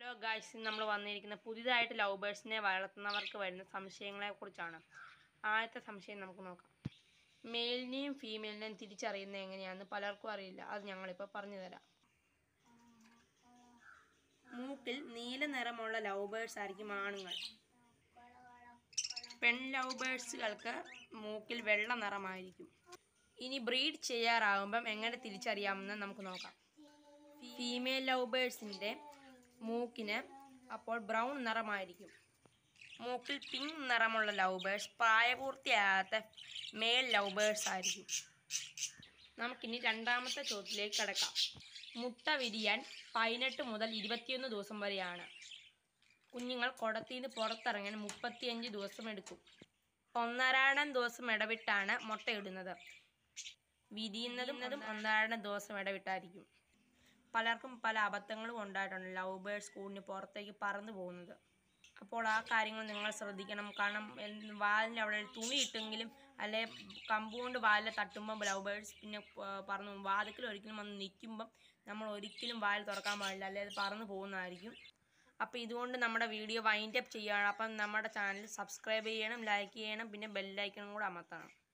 hello guys നമ്മൾ വന്നിരിക്കുന്ന പുതിയതായിട്ട് ലവ് ബേഴ്സിനെ വളർത്തുന്നവർക്ക് വരുന്ന സംശയങ്ങളെ കുറിച്ചാണ് ആദ്യത്തെ സംശയം നമുക്ക് നോക്കാം മെയിലിനെയും ഫീമെയിലിനെയും തിരിച്ചറിയുന്നത് എങ്ങനെയാണെന്ന് പലർക്കും അറിയില്ല അത് ഞങ്ങളിപ്പോൾ പറഞ്ഞു തരാം മൂക്കിൽ നീല നിറമുള്ള ലവ് ബേഴ്സ് ആയിരിക്കും ആണുങ്ങൾ പെൺ ലവ് ബേഴ്സുകൾക്ക് മൂക്കിൽ വെള്ള നിറമായിരിക്കും ഇനി ബ്രീഡ് ചെയ്യാറാകുമ്പം എങ്ങനെ തിരിച്ചറിയാമെന്ന് നമുക്ക് നോക്കാം ഫീമെയിൽ ലവ് ബേഴ്സിൻ്റെ മൂക്കിന് അപ്പോൾ ബ്രൗൺ നിറമായിരിക്കും മൂക്കിൽ പിങ്ക് നിറമുള്ള ലവ് ബേഴ്സ് പ്രായപൂർത്തിയാകാത്ത മെയിൽ ലവ് ബേഴ്സ് ആയിരിക്കും നമുക്കിനി രണ്ടാമത്തെ ചോദ്യത്തിലേക്ക് കിടക്കാം മുട്ട വിരിയാൻ പതിനെട്ട് മുതൽ ഇരുപത്തിയൊന്ന് ദിവസം വരെയാണ് കുഞ്ഞുങ്ങൾ കുടത്തിന്ന് പുറത്തിറങ്ങാൻ മുപ്പത്തിയഞ്ച് ദിവസം എടുക്കും ഒന്നരാടം ദിവസം ഇടവിട്ടാണ് മുട്ടയിടുന്നത് വിരിയുന്നതും ഒന്നരാടം ദിവസം ഇടവിട്ടായിരിക്കും പലർക്കും പല അബദ്ധങ്ങളും ഉണ്ടായിട്ടുണ്ട് ലവ് ബേർഡ്സ് കൂടിന് പുറത്തേക്ക് പറന്നു പോകുന്നത് അപ്പോൾ ആ കാര്യങ്ങൾ നിങ്ങൾ ശ്രദ്ധിക്കണം കാരണം എന്ത് വാലിൻ്റെ അവിടെ ഒരു തുണി ഇട്ടെങ്കിലും അല്ലെ കമ്പ് കൊണ്ട് വാലിൽ തട്ടുമ്പോൾ ലവ് ബേർഡ്സ് പിന്നെ പ- പറന്നു പോകും വാതിക്കൽ ഒരിക്കലും വന്ന് നിൽക്കുമ്പം നമ്മൾ ഒരിക്കലും വാൽ തുറക്കാൻ പാടില്ല അല്ലെ അത് പറന്നു പോകുന്നതായിരിക്കും അപ്പോൾ ഇതുകൊണ്ട് നമ്മുടെ വീഡിയോ വൈൻഡ് അപ്പ് ചെയ്യുകയാണ് അപ്പം നമ്മുടെ ചാനൽ സബ്സ്ക്രൈബ് ചെയ്യണം ലൈക്ക് ചെയ്യണം പിന്നെ ബെല്ലൈക്കണും കൂടെ അമർത്തണം